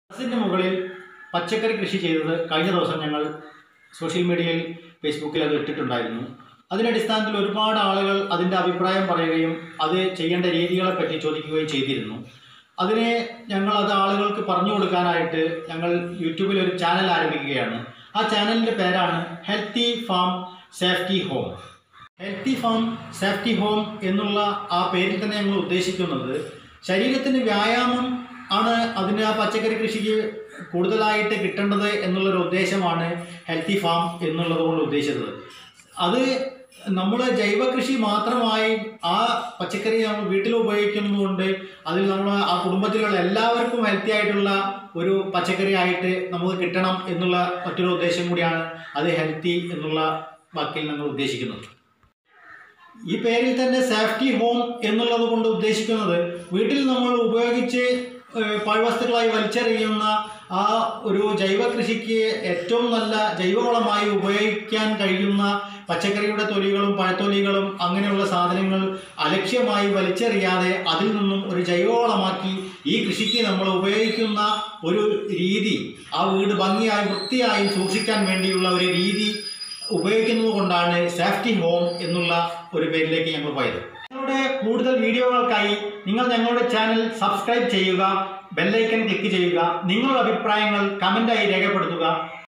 ടെറസിൻ്റെ മുകളിൽ പച്ചക്കറി കൃഷി ചെയ്തത് കഴിഞ്ഞ ദിവസം ഞങ്ങൾ സോഷ്യൽ മീഡിയയിൽ ഫേസ്ബുക്കിൽ അത് ഇട്ടിട്ടുണ്ടായിരുന്നു അതിൻ്റെ അടിസ്ഥാനത്തിൽ ഒരുപാട് ആളുകൾ അതിൻ്റെ അഭിപ്രായം പറയുകയും അത് ചെയ്യേണ്ട രീതികളെ പറ്റി ചോദിക്കുകയും ചെയ്തിരുന്നു അതിനെ ഞങ്ങൾ അത് ആളുകൾക്ക് പറഞ്ഞു കൊടുക്കാനായിട്ട് ഞങ്ങൾ യൂട്യൂബിൽ ഒരു ചാനൽ ആരംഭിക്കുകയാണ് ആ ചാനലിൻ്റെ പേരാണ് healthy farm safety home healthy farm safety home എന്നുള്ള ആ പേരിൽ തന്നെ ഞങ്ങൾ ഉദ്ദേശിക്കുന്നത് ശരീരത്തിന് വ്യായാമം ആണ് അതിന് ആ പച്ചക്കറി കൃഷിക്ക് കൂടുതലായിട്ട് കിട്ടേണ്ടത് എന്നുള്ളൊരു ഉദ്ദേശമാണ് ഹെൽത്തി ഫാം എന്നുള്ളത് കൊണ്ട് ഉദ്ദേശിച്ചത് അത് നമ്മൾ ജൈവ കൃഷി മാത്രമായി ആ പച്ചക്കറി നമ്മൾ വീട്ടിൽ ഉപയോഗിക്കുന്നതുകൊണ്ട് അതിൽ നമ്മൾ ആ കുടുംബത്തിലുള്ള എല്ലാവർക്കും ഹെൽത്തി ആയിട്ടുള്ള ഒരു പച്ചക്കറി ആയിട്ട് നമുക്ക് കിട്ടണം എന്നുള്ള മറ്റൊരു ഉദ്ദേശം കൂടിയാണ് അത് ഹെൽത്തി എന്നുള്ള വാക്കിൽ നമ്മൾ ഉദ്ദേശിക്കുന്നത് ഈ പേരിൽ തന്നെ സേഫ്റ്റി ഹോം എന്നുള്ളത് കൊണ്ട് ഉദ്ദേശിക്കുന്നത് വീട്ടിൽ നമ്മൾ ഉപയോഗിച്ച് ഏഹ്, പാഴ്വസ്തുക്കളായി വലിച്ചെറിയുന്ന ആ ഒരു ജൈവ കൃഷിക്ക് ഏറ്റവും നല്ല ജൈവവളമായി ഉപയോഗിക്കാൻ കഴിയുന്ന പച്ചക്കറിയുടെ തൊലികളും പഴത്തൊലികളും അങ്ങനെയുള്ള സാധനങ്ങൾ അലക്ഷ്യമായി വലിച്ചെറിയാതെ അതിൽ നിന്നും ഒരു ജൈവവളമാക്കി ഈ കൃഷിക്ക് നമ്മൾ ഉപയോഗിക്കുന്ന ഒരു രീതി ആ വീട് ഭംഗിയായി വൃത്തിയായി സൂക്ഷിക്കാൻ വേണ്ടിയുള്ള ഒരു രീതി ഉപയോഗിക്കുന്നത് കൊണ്ടാണ് സേഫ്റ്റി ഹോം എന്നുള്ള ഒരു പേരിലേക്ക് ഞങ്ങൾ പോയത് ഞങ്ങളുടെ കൂടുതൽ വീഡിയോകൾക്കായി നിങ്ങൾ ഞങ്ങളുടെ ചാനൽ സബ്സ്ക്രൈബ് ചെയ്യുക ബെല്ലൈക്കൺ ക്ലിക്ക് ചെയ്യുക നിങ്ങളുടെ അഭിപ്രായങ്ങൾ കമൻ്റായി രേഖപ്പെടുത്തുക